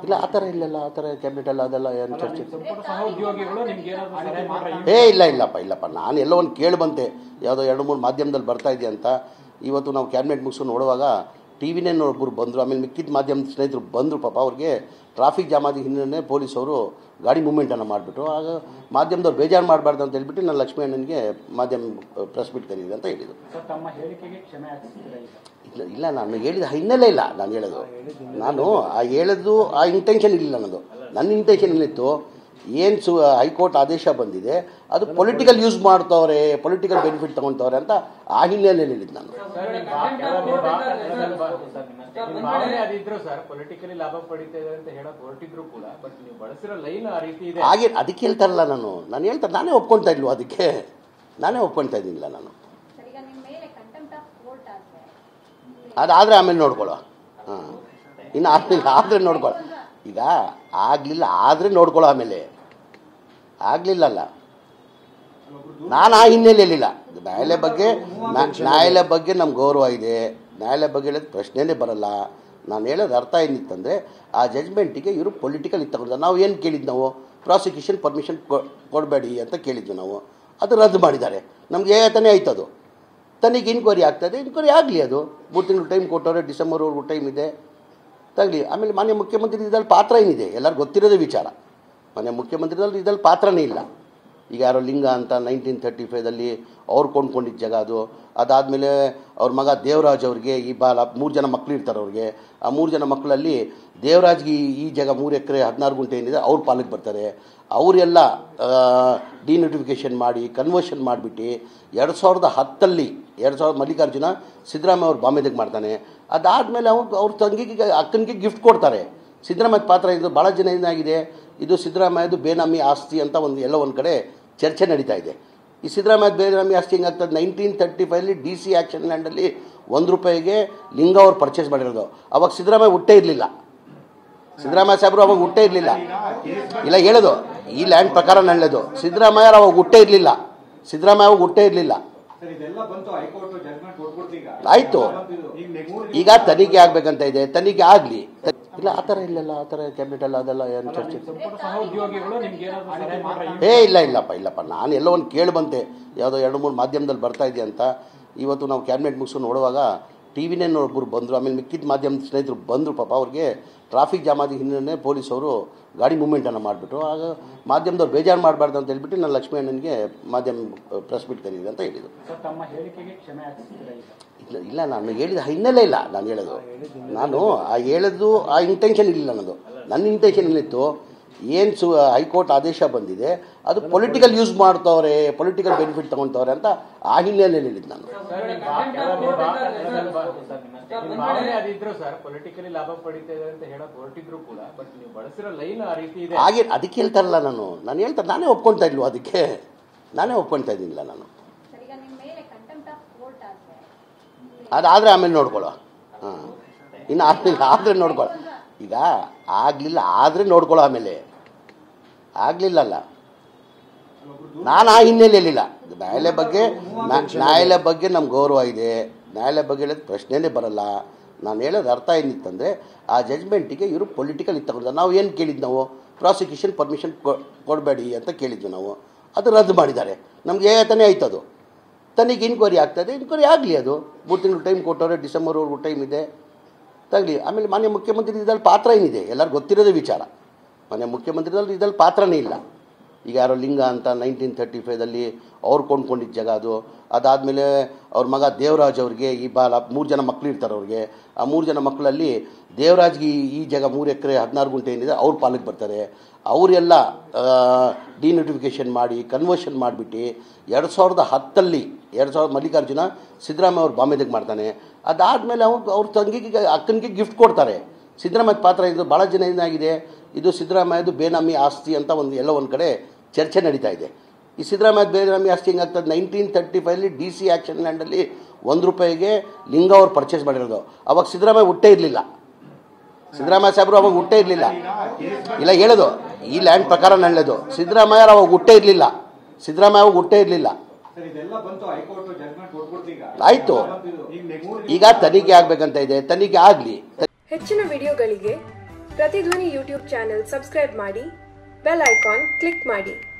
ಇಲ್ಲ ಆ ಥರ ಇಲ್ಲಲ್ಲ ಆ ಥರ ಕ್ಯಾಬಿನೆಟಲ್ಲಿ ಅದೆಲ್ಲ ಏನು ಚರ್ಚೆ ಸಂಪುಟ ಸಹೋದ್ಯೋಗಿಗಳು ನಿಮ್ಗೆ ಏನಾದ್ರು ಸಲಹೆ ಮಾಡ್ರೆ ಏ ಇಲ್ಲ ಇಲ್ಲಪ್ಪ ಇಲ್ಲಪ್ಪ ನಾನು ಎಲ್ಲೋ ಒಂದು ಕೇಳಿ ಬಂತೆ ಯಾವುದೋ ಎರಡು ಮೂರು ಮಾಧ್ಯಮದಲ್ಲಿ ಬರ್ತಾ ಇದೆಯಾ ಅಂತ ಇವತ್ತು ನಾವು ಕ್ಯಾಬಿನೆಟ್ ಮುಗಿಸ್ಕೊಂಡು ನೋಡುವಾಗ ಟಿ ವಿನೇ ಒಬ್ಬರು ಬಂದರು ಆಮೇಲೆ ಮಿಕ್ಕಿದ ಮಾಧ್ಯಮದ ಸ್ನೇಹಿತರು ಬಂದರು ಪಾಪ ಅವ್ರಿಗೆ ಟ್ರಾಫಿಕ್ ಜಾಮ್ ಆದ ಹಿನ್ನೆಲೆ ಪೊಲೀಸವರು ಗಾಡಿ ಮೂವ್ಮೆಂಟನ್ನು ಮಾಡಿಬಿಟ್ರು ಆಗ ಮಾಧ್ಯಮದವ್ರು ಬೇಜಾರು ಮಾಡಬಾರ್ದು ಅಂತ ಹೇಳ್ಬಿಟ್ಟು ನಾನು ಲಕ್ಷ್ಮೀ ಅಣ್ಣನಿಗೆ ಮಾಧ್ಯಮ ಪ್ರೆಸ್ ಮೀಟ್ ಕರೀರಿ ಅಂತ ಹೇಳಿದರು ಸರ್ ತಮ್ಮ ಹೇಳಿಕೆಗೆ ಕ್ಷಮೆ ಯಾಚಿಸ್ತೀರಾ ಈಗ ಇಲ್ಲ ಇಲ್ಲ ನಾನು ಹೇಳಿದ ಹಿನ್ನೆಲೆ ಇಲ್ಲ ನಾನು ಹೇಳೋದು ನಾನು ಆ ಹೇಳೋದು ಆ ಇಂಟೆನ್ಷನ್ ಇಲ್ಲ ನನ್ನದು ನನ್ನ ಇಂಟೆನ್ಷನ್ ಏನಿತ್ತು ಏನು ಸು ಹೈಕೋರ್ಟ್ ಆದೇಶ ಬಂದಿದೆ ಅದು ಪೊಲಿಟಿಕಲ್ ಯೂಸ್ ಮಾಡ್ತವ್ರೆ ಪೊಲಿಟಿಕಲ್ ಬೆನಿಫಿಟ್ ತೊಗೊಳ್ತವ್ರೆ ಅಂತ ಆ ಹಿನ್ನೆಲೆಯಲ್ಲಿ ಹೇಳಿದ್ದು ನಾನು ಸರ್ ನಿಮ್ ಬಾ- ನಿಮ್ ಬಾ- ನಿಮ್ ಬಾ- ಸರ್, ನಿಮ್- ನಿಮ್ ಭಾವನೆ ಅದಿದ್ರು ಸರ್ ಪೊಲಿಟಿಕಲಿ ಲಾಭ ಪಡಿತಾ ಇದೆ ಅಂತ ಹೇಳಕ್ ಹೊರಟಿದ್ರು ಕೂಡ ಬಟ್ ನೀವು ಬಳಸಿರೋ ಲೈನ್ ಆ ರೀತಿ ಇದೆ ಹಾಗೆ ಅದಕ್ಕೆ ಹೇಳ್ತಾರಲ್ಲ ನಾನು ನಾನು ಹೇಳ್ತಾ ನಾನೇ ಒಪ್ಕೊಳ್ತಾ ಇಲ್ವ ಅದಕ್ಕೆ ನಾನೇ ಒಪ್ಕೊಳ್ತಾ ಇದ್ದೀನಿಲ್ಲ ನಾನು ಸರ್ ಈಗ ನಿಮ್ಮ ಮೇಲೆ ಕಂಟೆಂಪ್ಟ್ ಆಫ್ ಕೋರ್ಟ್ ಆದ್ರೆ ಅದಾದರೆ ಆಮೇಲೆ ನೋಡ್ಕೊಳ್ಳೋ ಹಾಂ ಇನ್ನು ಆಗಲಿಲ್ಲ ಆದರೆ ನೋಡ್ಕೊಳ್ಳೋ ಈಗ ಆಗಲಿಲ್ಲ ಆದರೆ ನೋಡ್ಕೊಳ್ಳೋ ಆಮೇಲೆ ಆಗಲಿಲ್ಲಲ್ಲ ನಾನು ಆ ಹಿನ್ನೆಲೆಯಲ್ಲಿಲ್ಲ ನ್ಯಾಯಾಲಯ ಬಗ್ಗೆ ನಾ- ನ್ಯಾಯಾಲಯ ಬಗ್ಗೆ ನಮ್ಗೆ ಗೌರವ ಇದೆ ನ್ಯಾಯಾಲಯ ಬಗ್ಗೆ ಹೇಳೋದು ಪ್ರಶ್ನೆನೇ ಬರಲ್ಲ ನಾನು ಹೇಳೋದು ಅರ್ಥ ಏನಿತ್ತಂದರೆ ಆ ಜಜ್ಮೆಂಟಿಗೆ ಇವರು ಪೊಲಿಟಿಕಲ್ ಇತ್ತು ತಗೊಂಡ್ರೆ ನಾವು ಏನು ಕೇಳಿದ್ದು ನಾವು ಪ್ರಾಸಿಕ್ಯೂಷನ್ ಪರ್ಮಿಷನ್ ಕೊಡಬೇಡಿ ಅಂತ ಕೇಳಿದ್ವಿ ನಾವು ಅದು ರದ್ದು ಮಾಡಿದ್ದಾರೆ ನಮಗೆ ತಾನೇ ಆಯ್ತು ಅದು ತನಿಖೆ ಇನ್ಕ್ವೈರಿ ಆಗ್ತದೆ ಇನ್ಕ್ವೈರಿ ಆಗಲಿ ಅದು ಮೂರು ತಿಂಗಳು ಟೈಮ್ ಕೊಟ್ಟವ್ರೆ ಡಿಸೆಂಬರ್ವರೆಗೂ ಟೈಮ್ ಇದೆ ತಗಲಿ ಆಮೇಲೆ ಮಾನ್ಯ ಮುಖ್ಯಮಂತ್ರಿ ಇದ್ರಲ್ಲಿ ಪಾತ್ರ ಏನಿದೆ ಎಲ್ಲರಿಗೂ ಗೊತ್ತಿರೋದೇ ವಿಚಾರ ಮಾನ್ಯ ಮುಖ್ಯಮಂತ್ರಿದಲ್ಲಿ ಇದ್ರಲ್ಲಿ ಪಾತ್ರನೇ ಇಲ್ಲ ಈಗ ಯಾರೋ ಲಿಂಗ ಅಂತ ನೈನ್ಟೀನ್ ತರ್ಟಿ ಫೈವ್ದಲ್ಲಿ ಅವ್ರು ಕೊಂಡ್ಕೊಂಡಿದ್ದ ಜಾಗ ಅದು ಅದಾದಮೇಲೆ ಅವ್ರ ಮಗ ದೇವರಾಜ್ ಅವ್ರಿಗೆ ಈ ಬಾಲ ಮೂರು ಜನ ಮಕ್ಕಳು ಇರ್ತಾರೆ ಅವ್ರಿಗೆ ಆ ಮೂರು ಜನ ಮಕ್ಕಳಲ್ಲಿ ದೇವರಾಜ್ಗೆ ಈ- ಈ ಜಾಗ ಮೂರು ಎಕರೆ ಹದಿನಾರು ಗುಂಟೆ ಏನಿದೆ ಅವ್ರ ಪಾಲಿಗೆ ಬರ್ತಾರೆ ಅವರೆಲ್ಲ ಡಿನೋಟಿಫಿಕೇಷನ್ ಮಾಡಿ ಕನ್ವರ್ಷನ್ ಮಾಡಿಬಿಟ್ಟು ಎರಡು ಸಾವಿರದ ಹತ್ತಲ್ಲಿ ಎರಡು ಸಾವಿರದ ಮಲ್ಲಿಕಾರ್ಜುನ ಸಿದ್ದರಾಮಯ್ಯ ಅವ್ರು ಬಾಂಬೆದಾಗ ಮಾಡ್ತಾನೆ ಅದಾದಮೇಲೆ ಅವ್ರು ಅವ್ರ ತಂಗಿಗೆ ಅಕ್ಕನಿಗೆ ಗಿಫ್ಟ್ ಕೊಡ್ತಾರೆ ಸಿದ್ದರಾಮಯ್ಯ ಪಾತ್ರ ಇದು ಭಾಳ ಜನ ಏನಾಗಿದೆ ಇದು ಸಿದ್ದರಾಮಯ್ಯದು ಬೇನಾಮಿ ಆಸ್ತಿ ಅಂತ ಒಂದು ಎಲ್ಲ ಒಂದು ಕಡೆ ಚರ್ಚೆ ನಡೀತಾ ಇದೆ ಈ ಸಿದ್ದರಾಮಯ್ಯ ಬೇನಾಮಿ ಆಸ್ತಿ ಹೆಂಗಾಗ್ತದೆ ನೈನ್ಟೀನ್ ತರ್ಟಿ ಫೈವಲ್ಲಿ ಡಿ ಸಿ ಆ್ಯಕ್ಷನ್ ಲ್ಯಾಂಡಲ್ಲಿ ಒಂದು ರೂಪಾಯಿಗೆ ಲಿಂಗ ಅವ್ರು ಪರ್ಚೇಸ್ ಮಾಡಿರೋದು ಅವಾಗ ಸಿದ್ದರಾಮಯ್ಯ ಹುಟ್ಟೇ ಇರಲಿಲ್ಲ ಸಿದ್ದರಾಮಯ್ಯ ಸಾಹೇಬರು ಅವಾಗ ಹುಟ್ಟೇ ಇರಲಿಲ್ಲ ಇಲ್ಲ ಹೇಳೋದು ಈ ಲ್ಯಾಂಡ್ ಪ್ರಕಾರ ನಾನು ಹೇಳೋದು ಸಿದ್ದರಾಮಯ್ಯ ಅವಾಗ ಹುಟ್ಟೇ ಇರಲಿಲ್ಲ ಸಿದ್ದರಾಮಯ್ಯ ಅವಾಗ ಹುಟ್ಟೇ ಇರಲಿಲ್ಲ ಸರ್ ಇದೆಲ್ಲ ಬಂತು ಹೈಕೋರ್ಟ್ ಜಜ್ಮೆಂಟ್ ಕೊಟ್ಬಿಡ್ತು ಈಗ ಆಯ್ತು. ಈಗ next ಈಗ ತನಿಖೆ ಆಗ್ಬೇಕಂತ ಇದೆ ತನಿಖೆ ಆಗಲಿ ಇಲ್ಲ ಆ ಥರ ಇಲ್ಲಲ್ಲ ಆ ಥರ ಕ್ಯಾಬಿನೆಟಲ್ಲಿ ಅದೆಲ್ಲ ಏನು ಚರ್ಚೆ ಸಂಪುಟ ಸಹೋದ್ಯೋಗಿಗಳು ನಿಮ್ಗೆ ಏನಾದ್ರು ಸಲಹೆ ಮಾಡ್ರೆ ಏ ಇಲ್ಲ ಇಲ್ಲಪ್ಪ ಇಲ್ಲಪ್ಪ ನಾನು ಎಲ್ಲೋ ಒಂದು ಕೇಳಿ ಬಂತೆ ಯಾವುದೋ ಎರಡು ಮೂರು ಮಾಧ್ಯಮದಲ್ಲಿ ಬರ್ತಾ ಇದೆಯಾ ಅಂತ ಇವತ್ತು ನಾವು ಕ್ಯಾಬಿನೆಟ್ ಮುಗಿಸ್ಕೊಂಡು ನೋಡುವಾಗ ಟಿ ವಿನೇ ಒಬ್ಬರು ಬಂದರು ಆಮೇಲೆ ಮಿಕ್ಕಿದ ಮಾಧ್ಯಮದ ಸ್ನೇಹಿತರು ಬಂದರು ಪಾಪ ಅವ್ರಿಗೆ ಟ್ರಾಫಿಕ್ ಜಾಮ್ ಆದ ಹಿನ್ನೆಲೆ ಪೊಲೀಸವರು ಗಾಡಿ ಮೂವ್ಮೆಂಟನ್ನು ಮಾಡಿಬಿಟ್ರು ಆಗ ಮಾಧ್ಯಮದವ್ರು ಬೇಜಾರು ಮಾಡಬಾರ್ದು ಅಂತ ಹೇಳ್ಬಿಟ್ಟು ನಾನು ಲಕ್ಷ್ಮೀ ಅಣ್ಣನಿಗೆ ಮಾಧ್ಯಮ ಪ್ರೆಸ್ ಮೀಟ್ ಕರೀರಿ ಅಂತ ಹೇಳಿದರು ಸರ್ ತಮ್ಮ ಹೇಳಿಕೆಗೆ ಕ್ಷಮೆ ಯಾಚಿಸ್ತೀರಾ ಈಗ ಇಲ್ಲ ಇಲ್ಲ ನಾನು ಹೇಳಿದ ಹಿನ್ನೆಲೆ ಇಲ್ಲ ನಾನು ಹೇಳೋದು ನಾನು ಆ ಹೇಳೋದು ಆ ಇಂಟೆನ್ಷನ್ ಇಲ್ಲ ನನ್ನದು ನನ್ನ ಇಂಟೆನ್ಷನ್ ಏನಿತ್ತು ಏನು ಸು ಹೈಕೋರ್ಟ್ ಆದೇಶ ಬಂದಿದೆ ಅದು ಪೊಲಿಟಿಕಲ್ ಯೂಸ್ ಮಾಡ್ತವ್ರೆ ಪೊಲಿಟಿಕಲ್ ಬೆನಿಫಿಟ್ ತೊಗೊಳ್ತವ್ರೆ ಅಂತ ಆ ಹಿನ್ನೆಲೆಯಲ್ಲಿ ಹೇಳಿದ್ದು ನಾನು ಸರ್ ನಿಮ್ ಬಾ- ನಿಮ್ ಬಾ- ನಿಮ್ ಬಾ- ಸರ್, ನಿಮ್- ನಿಮ್ ಭಾವನೆ ಅದಿದ್ರು ಸರ್ ಪೊಲಿಟಿಕಲಿ ಲಾಭ ಪಡಿತಾ ಇದೆ ಅಂತ ಹೇಳಕ್ ಹೊರಟಿದ್ರು ಕೂಡ ಬಟ್ ನೀವು ಬಳಸಿರೋ ಲೈನ್ ಆ ರೀತಿ ಇದೆ ಹಾಗೆ ಅದಕ್ಕೆ ಹೇಳ್ತಾರಲ್ಲ ನಾನು ನಾನು ಹೇಳ್ತಾ ನಾನೇ ಒಪ್ಕೊಳ್ತಾ ಇಲ್ವ ಅದಕ್ಕೆ ನಾನೇ ಒಪ್ಕೊಳ್ತಾ ಇದ್ದೀನಿಲ್ಲ ನಾನು ಸರ್ ಈಗ ನಿಮ್ಮ ಮೇಲೆ ಕಂಟೆಂಪ್ಟ್ ಆಫ್ ಕೋರ್ಟ್ ಆದ್ರೆ ಅದಾದರೆ ಆಮೇಲೆ ನೋಡ್ಕೊಳ್ಳೋ ಹಾಂ ಇನ್ನು ಆಗಲಿಲ್ಲ ಆದರೆ ನೋಡ್ಕೊಳ್ಳೋ ಈಗ ಆಗಲಿಲ್ಲ ಆದರೆ ನೋಡ್ಕೊಳ್ಳೋ ಆಮೇಲೆ ಆಗಲಿಲ್ಲಲ್ಲ ನಾನು ಆ ಹಿನ್ನೆಲೆಯಲ್ಲಿಲ್ಲ ನ್ಯಾಯಾಲಯ ಬಗ್ಗೆ ನಾ- ನ್ಯಾಯಾಲಯ ಬಗ್ಗೆ ನಮ್ಗೆ ಗೌರವ ಇದೆ ನ್ಯಾಯಾಲಯ ಬಗ್ಗೆ ಹೇಳೋದು ಪ್ರಶ್ನೆನೇ ಬರಲ್ಲ ನಾನು ಹೇಳೋದು ಅರ್ಥ ಏನಿತ್ತಂದರೆ ಆ ಜಜ್ಮೆಂಟಿಗೆ ಇವರು ಪೊಲಿಟಿಕಲ್ ಇತ್ತು ತಗೊಂಡ್ರೆ ನಾವು ಏನು ಕೇಳಿದ್ದು ನಾವು ಪ್ರಾಸಿಕ್ಯೂಷನ್ ಪರ್ಮಿಷನ್ ಕೊಡಬೇಡಿ ಅಂತ ಕೇಳಿದ್ವಿ ನಾವು ಅದು ರದ್ದು ಮಾಡಿದ್ದಾರೆ ನಮಗೆ ತಾನೇ ಆಯ್ತು ಅದು ತನಿಖೆ ಇನ್ಕ್ವೈರಿ ಆಗ್ತದೆ ಇನ್ಕ್ವೈರಿ ಆಗಲಿ ಅದು ಮೂರು ತಿಂಗಳು ಟೈಮ್ ಕೊಟ್ಟವ್ರೆ ಡಿಸೆಂಬರ್ವರೆಗೂ ಟೈಮ್ ಇದೆ ತಗಲಿ ಆಮೇಲೆ ಮಾನ್ಯ ಮುಖ್ಯಮಂತ್ರಿ ಇದ್ರಲ್ಲಿ ಪಾತ್ರ ಏನಿದೆ ಎಲ್ಲರಿಗೂ ಗೊತ್ತಿರೋದೇ ವಿಚಾರ ಮಾನ್ಯ ಮುಖ್ಯಮಂತ್ರಿದಲ್ಲಿ ಇದ್ರಲ್ಲಿ ಪಾತ್ರನೇ ಇಲ್ಲ ಈಗ ಯಾರೋ ಲಿಂಗ ಅಂತ ನೈನ್ಟೀನ್ ತರ್ಟಿ ಫೈವ್ದಲ್ಲಿ ಅವ್ರು ಕೊಂಡ್ಕೊಂಡಿದ್ದ ಜಾಗ ಅದು ಅದಾದಮೇಲೆ ಅವ್ರ ಮಗ ದೇವರಾಜ್ ಅವ್ರಿಗೆ ಈ ಬಾಲ ಮೂರು ಜನ ಮಕ್ಕಳು ಇರ್ತಾರೆ ಅವ್ರಿಗೆ ಆ ಮೂರು ಜನ ಮಕ್ಕಳಲ್ಲಿ ದೇವರಾಜ್ಗೆ ಈ- ಈ ಜಾಗ ಮೂರು ಎಕರೆ ಹದಿನಾರು ಗುಂಟೆ ಏನಿದೆ ಅವ್ರ ಪಾಲಿಗೆ ಬರ್ತಾರೆ ಅವರೆಲ್ಲ ಡಿನೋಟಿಫಿಕೇಷನ್ ಮಾಡಿ ಕನ್ವರ್ಷನ್ ಮಾಡಿಬಿಟ್ಟು ಎರಡು ಸಾವಿರದ ಹತ್ತಲ್ಲಿ ಎರಡು ಸಾವಿರದ ಮಲ್ಲಿಕಾರ್ಜುನ ಸಿದ್ದರಾಮಯ್ಯ ಅವ್ರು ಬಾಂಬೆದಾಗ ಮಾಡ್ತಾನೆ ಅದಾದಮೇಲೆ ಅವ್ರು ಅವ್ರ ತಂಗಿಗೆ ಅಕ್ಕನಿಗೆ ಗಿಫ್ಟ್ ಕೊಡ್ತಾರೆ ಸಿದ್ದರಾಮಯ್ಯ ಪಾತ್ರ ಇದು ಭಾಳ ಜನ ಏನಾಗಿದೆ ಇದು ಸಿದ್ದರಾಮಯ್ಯದು ಬೇನಾಮಿ ಆಸ್ತಿ ಅಂತ ಒಂದು ಎಲ್ಲ ಒಂದು ಕಡೆ ಚರ್ಚೆ ನಡೀತಾ ಇದೆ ಈ ಸಿದ್ದರಾಮಯ್ಯ ಬೇನಾಮಿ ಆಸ್ತಿ ಹೆಂಗಾಗ್ತದೆ ನೈನ್ಟೀನ್ ತರ್ಟಿ ಫೈವಲ್ಲಿ ಡಿ ಸಿ ಆ್ಯಕ್ಷನ್ ಲ್ಯಾಂಡಲ್ಲಿ ಒಂದು ರೂಪಾಯಿಗೆ ಲಿಂಗ ಅವ್ರು ಪರ್ಚೇಸ್ ಮಾಡಿರೋದು ಅವಾಗ ಸಿದ್ದರಾಮಯ್ಯ ಹುಟ್ಟೇ ಇರಲಿಲ್ಲ ಸಿದ್ದರಾಮಯ್ಯ ಸಾಹೇಬರು ಅವಾಗ ಹುಟ್ಟೇ ಇರಲಿಲ್ಲ ಇಲ್ಲ ಹೇಳೋದು ಈ ಲ್ಯಾಂಡ್ ಪ್ರಕಾರ ನಾನು ಹೇಳೋದು ಸಿದ್ದರಾಮಯ್ಯ ಅವಾಗ ಹುಟ್ಟೇ ಇರಲಿಲ್ಲ ಸಿದ್ದರಾಮಯ್ಯ ಅವಾಗ ಹುಟ್ಟೇ ಇರಲಿಲ್ಲ ಸರ್ ಇದೆಲ್ಲ ಬಂತು ಹೈಕೋರ್ಟ್ ಜಜ್ಮೆಂಟ್ ಕೊಟ್ಬಿಡ್ತು ಈಗ ಆಯ್ತು. ಈಗ next ಈಗ ತನಿಖೆ ಆಗ್ಬೇಕಂತ ಇದೆ ತನಿಖೆ ಆಗಲಿ ಹೆಚ್ಚಿನ ವಿಡಿಯೋಗಳಿಗೆ ಪ್ರತಿಧ್ವನಿ ಯೂಟ್ಯೂಬ್ ಚಾನೆಲ್ ಸಬ್ಸ್ಕ್ರೈಬ್ ಮಾಡಿ ಬೆಲ್ ಐಕಾನ್ ಕ್ಲಿಕ್ ಮಾಡಿ